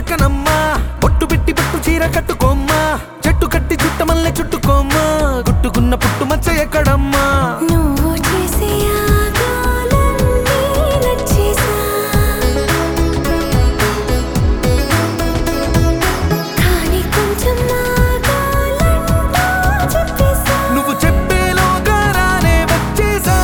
దక్కనమ్మా పొట్టు పెట్టి పట్టు చీర కట్టుకోమ్మా చెట్టు కట్టి చుట్ట మల్లె చుట్టుకోమ్మా గుట్టుకున్న పుట్టు మచ్చ ఎక్కడమ్మా నువ్వు చేసే ఆగాలన్నీ నచ్చేసా కానీ కొంచెం ఆగాలంటూ చెప్పేసా నువ్వు చెప్పేలోగా రానే వచ్చేసా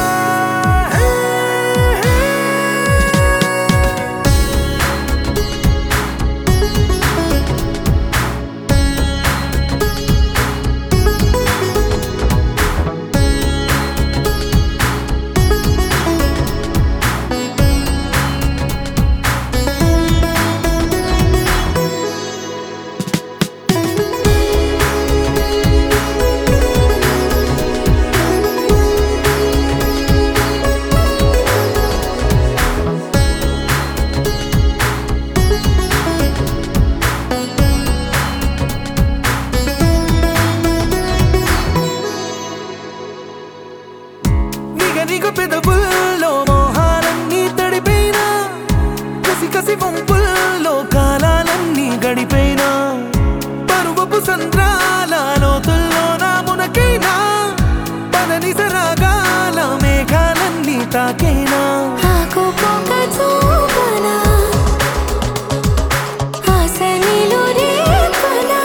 నిగ నిగ పెదవుల్లో మోహాలన్నీ తడిపోయినా కసి కసి వంపుల్లో కాలాలన్నీ గడిపోయినా పరువపు సంద్రాల లోతుల్లో నా మునకైనా పదని సరాగాల మేఘాలన్నీ తాకైనా ఆకు పోక చూపనా ఆశ నీలో రేపనా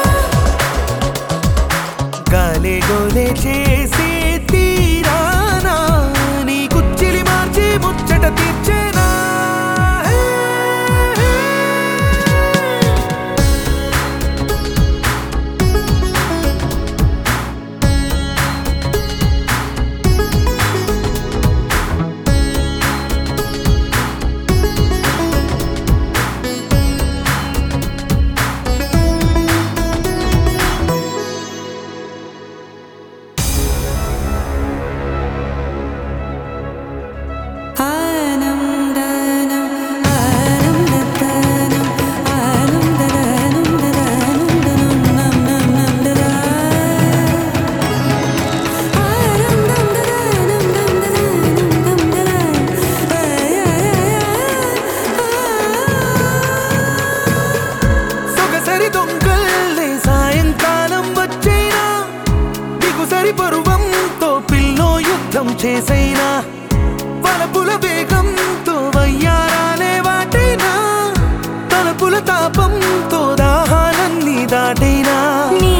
గాలే గోలే చేసే తీరానా నీ కుచ్చిలి మార్చి ముచ్చట తీర్చేనా సొగసరి దొంగల్లే సాయంకాలం వచ్చైనా దిగుసరి పరువంతో పిల్లో యుద్ధం చేసైనా వలపుల వేగంతో వయ్యారాలే వాటైనా తలపుల తాపంతో దాహాలన్నీ దాటైనా నీ